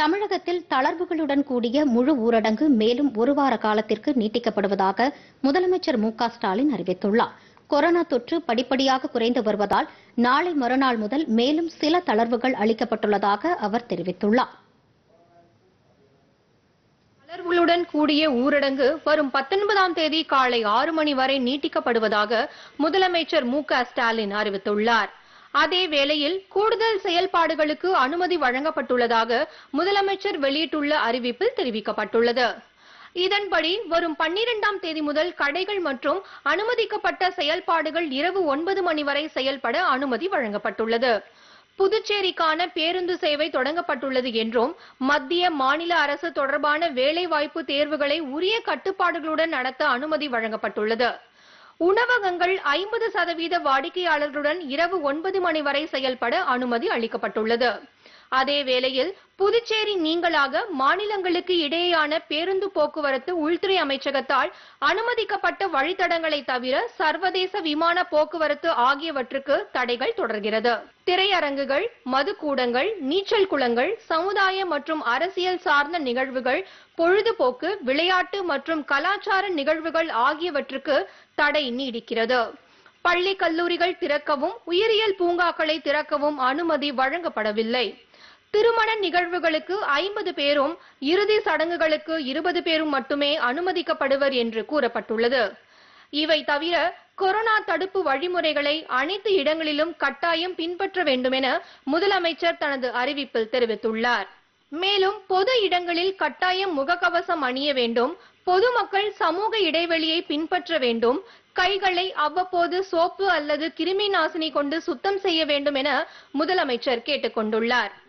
தமிழகத்தில் தளர்வுகளுடன் கூடிய முழு ஊரடங்கு மேலும் ஒரு வார காலத்திற்கு நீட்டிக்கப்படுவதாக முதலமைச்சர் மு க ஸ்டாலின் அறிவித்துள்ளார் கொரோனா தொற்று படிப்படியாக குறைந்து வருவதால் நாளை மறுநாள் முதல் மேலும் சில தளர்வுகள் அளிக்கப்பட்டுள்ளதாக அவர் தெரிவித்துள்ளார் தளர்வுகளுடன் கூடிய ஊரடங்கு வரும் பத்தொன்பதாம் தேதி காலை ஆறு மணி வரை நீட்டிக்கப்படுவதாக முதலமைச்சர் மு க ஸ்டாலின் அறிவித்துள்ளார் அதே வேளையில் கூடுதல் செயல்பாடுகளுக்கு அனுமதி வழங்கப்பட்டுள்ளதாக முதலமைச்சர் வெளியிட்டுள்ள அறிவிப்பில் தெரிவிக்கப்பட்டுள்ளது இதன்படி வரும் பன்னிரெண்டாம் தேதி முதல் கடைகள் மற்றும் அனுமதிக்கப்பட்ட செயல்பாடுகள் இரவு ஒன்பது மணி வரை செயல்பட அனுமதி வழங்கப்பட்டுள்ளது புதுச்சேரிக்கான பேருந்து சேவை தொடங்கப்பட்டுள்ளது என்றும் மத்திய மாநில அரசு தொடர்பான வேலைவாய்ப்பு தேர்வுகளை உரிய கட்டுப்பாடுகளுடன் நடத்த அனுமதி வழங்கப்பட்டுள்ளது உணவகங்கள் ஐம்பது சதவீத வாடிக்கையாளர்களுடன் இரவு ஒன்பது மணி வரை செயல்பட அனுமதி அளிக்கப்பட்டுள்ளது அதே வேளையில் புதுச்சேரி நீங்களாக மாநிலங்களுக்கு இடையேயான பேருந்து போக்குவரத்து உள்துறை அமைச்சகத்தால் அனுமதிக்கப்பட்ட வழித்தடங்களை தவிர சர்வதேச விமான போக்குவரத்து ஆகியவற்றுக்கு தடைகள் தொடர்கிறது திரையரங்குகள் மதுக்கூடங்கள் நீச்சல் குளங்கள் சமுதாய மற்றும் அரசியல் சார்ந்த நிகழ்வுகள் பொழுதுபோக்கு விளையாட்டு மற்றும் கலாச்சார நிகழ்வுகள் ஆகியவற்றுக்கு தடை நீடிக்கிறது பள்ளி கல்லூரிகள் திறக்கவும் உயிரியல் பூங்காக்களை திறக்கவும் அனுமதி வழங்கப்படவில்லை திருமண நிகழ்வுகளுக்கு ஐம்பது பேரும் இறுதி சடங்குகளுக்கு இருபது பேரும் மட்டுமே அனுமதிக்கப்படுவர் என்று கூறப்பட்டுள்ளது இவை தவிர கொரோனா தடுப்பு வழிமுறைகளை அனைத்து இடங்களிலும் கட்டாயம் பின்பற்ற வேண்டுமென முதலமைச்சர் தனது அறிவிப்பில் தெரிவித்துள்ளார் மேலும் பொது இடங்களில் கட்டாயம் முகக்கவசம் அணிய வேண்டும் பொதுமக்கள் சமூக இடைவெளியை பின்பற்ற வேண்டும் கைகளை அவ்வப்போது சோப்பு அல்லது கிருமி நாசினி கொண்டு சுத்தம் செய்ய வேண்டும் என முதலமைச்சர் கேட்டுக் கொண்டுள்ளார்